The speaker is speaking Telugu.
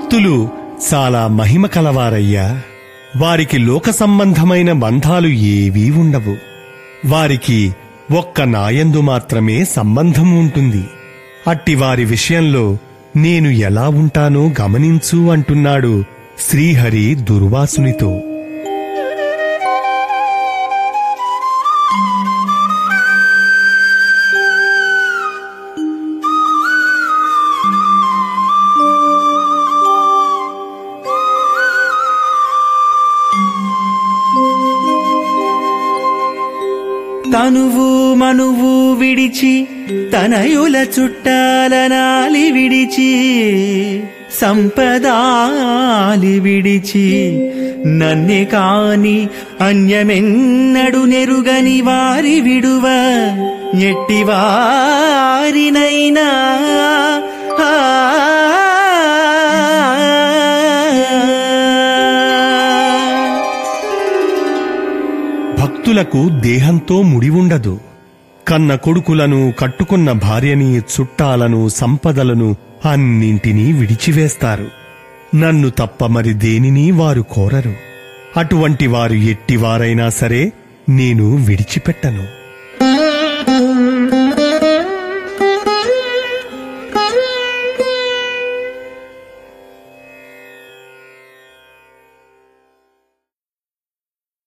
భక్తులు చాలా మహిమ కలవారయ్యా వారికి లోక సంబంధమైన బంధాలు ఏవీ ఉండవు వారికి ఒక్క నాయందు మాత్రమే సంబంధం ఉంటుంది అట్టి వారి విషయంలో నేను ఎలా ఉంటానో గమనించు అంటున్నాడు శ్రీహరి దుర్వాసునితో తనువు మనువు విడిచి తనయుల చుట్టాలనాలి విడిచి సంపదాలి విడిచి నన్నే కాని అన్యమెన్నడు నెరుగని వారి విడువ ఎట్టి వారినైనా ఆ భక్తులకు దేహంతో ముడి ఉండదు కన్న కొడుకులను కట్టుకున్న భార్యని చుట్టాలను సంపదలను అన్నింటినీ విడిచివేస్తారు నన్ను తప్ప మరి దేనిని వారు కోరరు అటువంటి వారు ఎట్టివారైనా సరే నేను విడిచిపెట్టను